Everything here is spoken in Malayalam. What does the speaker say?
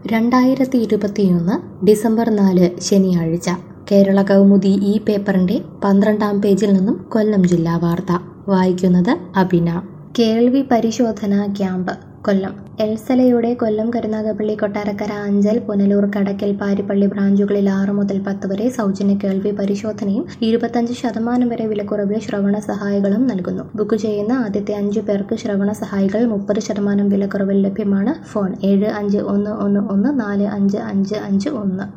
രണ്ടായിരത്തി ഇരുപത്തിയൊന്ന് ഡിസംബർ നാല് ശനിയാഴ്ച കേരള കൗമുദി ഈ പേപ്പറിന്റെ പന്ത്രണ്ടാം പേജിൽ നിന്നും കൊല്ലം ജില്ലാ വാർത്ത വായിക്കുന്നത് അബിന കേൾവി പരിശോധന ക്യാമ്പ് കൊല്ലം എൽസലയുടെ കൊല്ലം കരുനാഗപ്പള്ളി കൊട്ടാരക്കര അഞ്ചൽ പുനലൂർ കടക്കൽ പാരിപ്പള്ളി ബ്രാഞ്ചുകളിൽ ആറ് മുതൽ പത്ത് വരെ സൗജന്യ കേൾവി പരിശോധനയും ഇരുപത്തഞ്ച് ശതമാനം വരെ വിലക്കുറവിൽ ശ്രവണ സഹായികളും നൽകുന്നു ബുക്ക് ചെയ്യുന്ന ആദ്യത്തെ അഞ്ചു പേർക്ക് ശ്രവണ സഹായികൾ മുപ്പത് ശതമാനം വിലക്കുറവിൽ ലഭ്യമാണ് ഫോൺ ഏഴ് അഞ്ച് ഒന്ന് ഒന്ന് ഒന്ന് നാല് അഞ്ച് അഞ്ച് അഞ്ച് ഒന്ന്